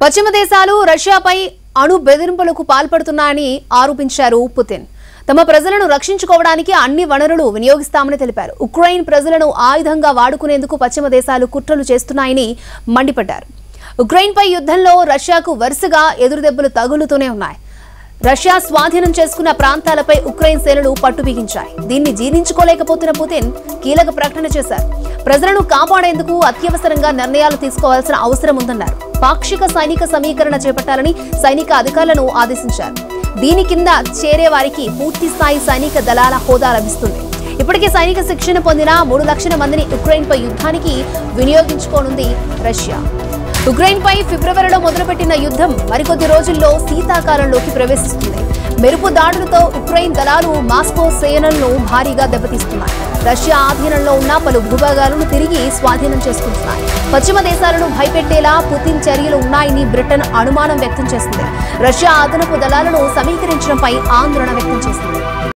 పశ్చిమ దేశాలు రష్యాపై అణు బెదిరింపులకు పాల్పడుతున్నాయని ఆరోపించారు పుతిన్ తమ ప్రజలను రక్షించుకోవడానికి అన్ని వనరులు వినియోగిస్తామని తెలిపారు ఉక్రెయిన్ ప్రజలను ఆయుధంగా వాడుకునేందుకు పశ్చిమ దేశాలు కుట్రలు చేస్తున్నాయని మండిపడ్డారు ఉక్రెయిన్పై యుద్ధంలో రష్యాకు వరుసగా ఎదురుదెబ్బలు తగులుతూనే ఉన్నాయి రష్యా స్వాధీనం చేసుకున్న ప్రాంతాలపై ఉక్రెయిన్ సేనలు పట్టు బిగించాయి దీన్ని జీర్ణించుకోలేకపోతున్న పుతిన్ కీలక ప్రకటన చేశారు ప్రజలను కాపాడేందుకు అత్యవసరంగా నిర్ణయాలు తీసుకోవాల్సిన అవసరం ఉందన్నారు పాక్షిక సైనిక సమీకరణ చేపట్టాలని సైనిక అధికారులను ఆదేశించారు దీని కింద చేరే వారికి పూర్తి స్థాయి సైనిక దళాల హోదా లభిస్తుంది ఇప్పటికే సైనిక శిక్షణ పొందిన మూడు లక్షల మందిని ఉక్రెయిన్పై యుద్ధానికి వినియోగించుకోనుంది రష్యా ఉక్రెయిన్పై ఫిబ్రవరిలో మొదలుపెట్టిన యుద్ధం మరికొద్ది రోజుల్లో శీతాకాలంలోకి ప్రవేశిస్తుంది మెరుపు దాడులతో ఉక్రెయిన్ దళాలు మాస్కో సేనలను భారీగా దెబ్బతీస్తున్నాయి రష్యా ఆధీనంలో ఉన్న పలు భూభాగాలను తిరిగి స్వాధీనం చేసుకుంటున్నాయి పశ్చిమ దేశాలను భయపెట్టేలా పుతిన్ చర్యలు ఉన్నాయని బ్రిటన్ అనుమానం వ్యక్తం చేసింది రష్యా అదనపు దళాలను సమీకరించడంపై ఆందోళన వ్యక్తం చేసింది